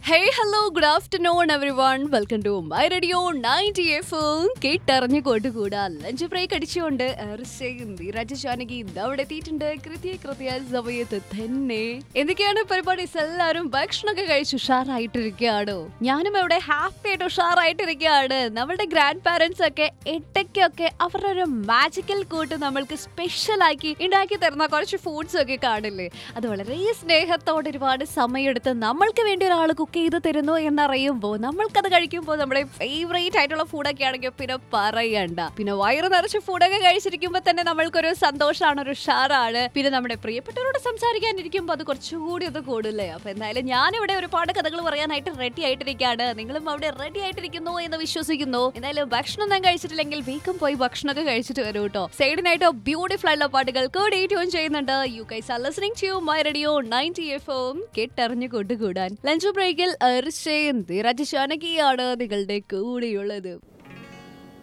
hey hello good afternoon everyone welcome to my radio ninety F കേട്ടറിഞ്ഞു കൊണ്ടുകൂടാ lunch break അടിച്ചുകൊണ്ട് രാജശാനകി അവിടെ എത്തിയിട്ടുണ്ട് കൃത്യ കൃത്യ സമയത്ത് തന്നെ എന്തൊക്കെയാണ് പരിപാടീസ് എല്ലാവരും ഭക്ഷണമൊക്കെ കഴിച്ച് ഉഷാറായിട്ടിരിക്കുകയാണോ ഞാനും ഇവിടെ ഹാപ്പി ആയിട്ട് ഉഷാറായിട്ടിരിക്കുകയാണ് നമ്മളുടെ ഗ്രാൻഡ് പാരന്റ്സ് ഒക്കെ എട്ടയ്ക്കൊക്കെ അവരുടെ ഒരു മാജിക്കൽ കൂട്ട് നമ്മൾക്ക് സ്പെഷ്യൽ ആക്കി ഉണ്ടാക്കി തരുന്ന കുറച്ച് ഫുഡ്സ് ഒക്കെ കാണില്ലേ അത് വളരെ സ്നേഹത്തോടെ ഒരുപാട് സമയമെടുത്ത് നമ്മൾക്ക് വേണ്ടി ഒരാൾ കുക്ക് ചെയ്ത് തരുന്നു എന്നറിയുമ്പോൾ നമ്മൾക്കത് കഴിക്കുമ്പോൾ നമ്മുടെ ഫേവറേറ്റ് ആയിട്ടുള്ള ഫുഡൊക്കെ ആണെങ്കിൽ പിന്നെ പറയണ്ട പിന്നെ വയറ് നിറച്ച് ഫുഡൊക്കെ കഴിച്ചിരിക്കുമ്പോൾ തന്നെ നമ്മൾക്കൊരു സന്തോഷമാണ് ഒരു ഉഷാറാണ് പിന്നെ നമ്മുടെ പ്രിയപ്പെട്ടവരോട് സംസാരിക്കാനിരിക്കുമ്പോൾ അത് കുറച്ചുകൂടി ഒന്ന് കൂടില്ലേ അപ്പൊ എന്തായാലും ഞാനിവിടെ ഒരുപാട് കഥകൾ പറയാനായിട്ട് റെഡി ആയിട്ടിരിക്കുകയാണ് നിങ്ങളും അവിടെ റെഡി ആയിട്ടിരിക്കുന്നു എന്ന് വിശ്വസിക്കുന്നു എന്തായാലും ഭക്ഷണം ഞാൻ കഴിച്ചിട്ടില്ലെങ്കിൽ വേഗം പോയി ഭക്ഷണമൊക്കെ കഴിച്ചിട്ട് വരൂ കേട്ടോ സൈഡിനായിട്ട് ബ്യൂട്ടിഫുൾ ആയിട്ടുള്ള പാട്ടുകൾ കൂടി ട്യൂൺ ചെയ്യുന്നുണ്ട് you guys are listening to my radio ninety F M കേട്ടറിഞ്ഞു കൊണ്ടുകൂടാൻ ലഞ്ച് ബ്രേക്കിൽ അർഷയും രാജശാനകിയാണ് നിങ്ങളുടെ കൂടെയുള്ളത്